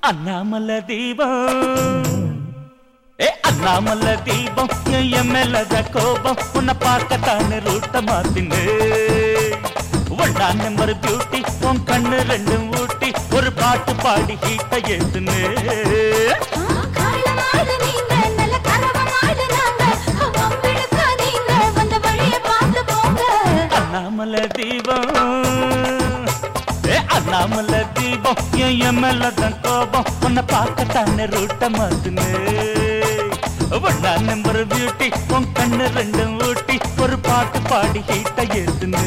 அண்ணாமல தீபம் ஏ அண்ணாமல தீபம் என் மேலத கோபம் உன்னை பார்க்கத்தானே ரூட்ட மாத்தினு ஒன்னா நம்பர் பியூட்டி உன் கண்ணு ரெண்டும் ஊட்டி ஒரு பாட்டு பாடி ஹீட்ட ஏத்துனு காலமாடு நீங்க நல்ல கரவமாடு நாங்க வம்பிழுக்காதீங்க வந்த வழிய பார்த்து போங்க அண்ணாமல தீபம் ஏ அண்ணாமல தீபம் என் மேலதான் கோபம் உன்னை பார்க்கத்தானே ரூட்ட மாத்துனு ஒன்னா நம்பர் பியூட்டி உன் கண்ணு ரெண்டும் ஊட்டி ஒரு பாட்டு பாடி ஹீட்ட ஏத்துனு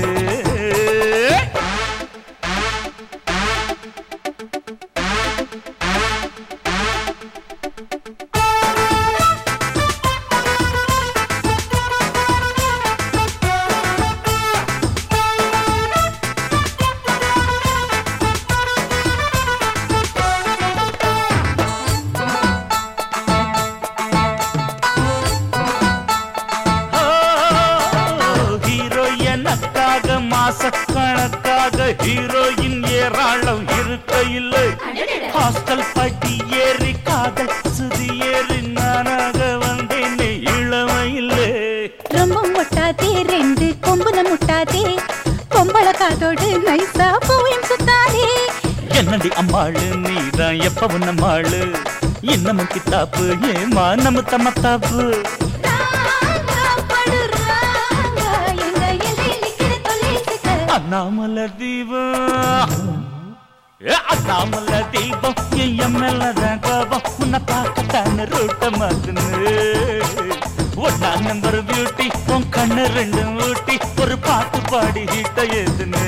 ஹீரோயினுக்காக மாசக்கணக்காக ஹீரோயின் ஏராளம் இருக்க இல்லை ஹாஸ்டல் பட்டி ஏறி காதல் சுதி ஏறி நானாக வந்தேனே இளமையிலே ரொம்ப முட்டாதே ரெண்டு கொம்புல முட்டாதே பொம்பள காதோடு நைசா போயும் சுத்தாதே என்னடி அம்மாளு நீதான் எப்பவும் நம்மாளு இன்னமும் கித்தாப்பு ஏமா நம்ம தம்மத்தாப்பு படுறாங்க எங்க எல்லை நிக்கிற தொலைசுக்கு அண்ணாமல தீபம் ஏ அண்ணாமல தீபம் என் மேலதான் கோபம் உன்னை பார்க்கத்தான ரூட்ட மாத்துன்னு ஒன்னா நம்பர் பியூட்டி உன் கண்ணு ரெண்டும் ஊட்டி ஒரு பாட்டு பாடி ஹீட்ட ஏத்துன்னு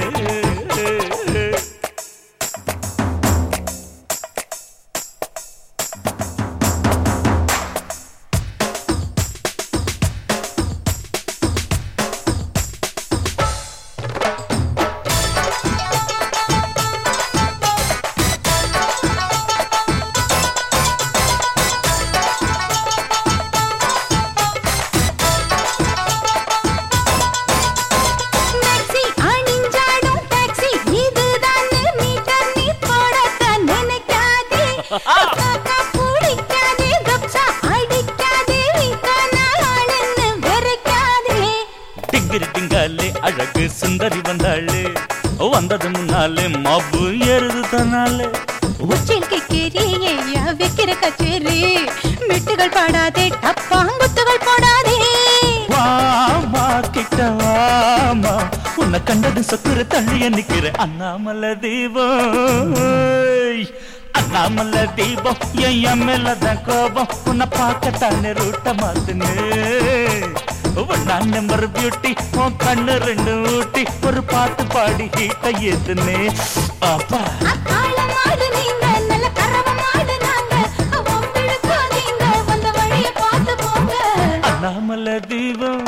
டாக்ஸி அணிஞ்சாடும் டாக்ஸி இதுதான் மீட்டர் நீ போடத்தான் நினைக்காதே காக்கா பிடிக்காதே கப்சா அடிக்காதே வீட்டான ஆளுன்னு வெறுக்காதே டிங்கிரி டிங்காலே அழகு சுந்தரி வந்தாளே வந்தது முன்னாலே மப்பு ஏறுது தன்னாலே உச்சில் கிக்கேரி ஐயா வைக்கிற கச்சேரி மிட்டுகள் பாடாதே டப்பாங்குத்துகள் போடாதே வாமா கிட்ட வாமா உன்னை கண்டது சொக்குற தள்ளிய நிக்கிற அண்ணாமல தீபம் அண்ணாமல தீபம் என் மேலதான் கோபம் உன்னை பார்க்கத்தானே ரூட்ட மாத்துன்னு ஒன்னா நம்பர் பியூட்டி உன் கண்ணு ரெண்டு ஊட்டி ஒரு பாட்டு பாடி ஹீட்ட ஏத்துன்னு அப்பா ஆளமாடு நீங்க நல்ல கரவமாடு நாங்க வம்பிழுக்காதீங்க வந்த வழிய பார்த்து போங்க அண்ணாமல தீபம்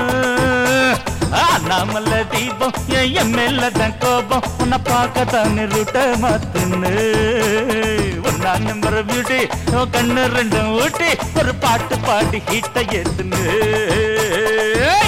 அண்ணாமல தீபம் என் மேலதான் கோபம் உன்னை பார்க்கத்தானே ரூட்ட மாத்துன்னு ஒன்னா நம்பர் பியூட்டி உன் கண்ணு ரெண்டும் ஊட்டி ஒரு பாட்டு பாடி ஹீட்ட ஏத்துன்னு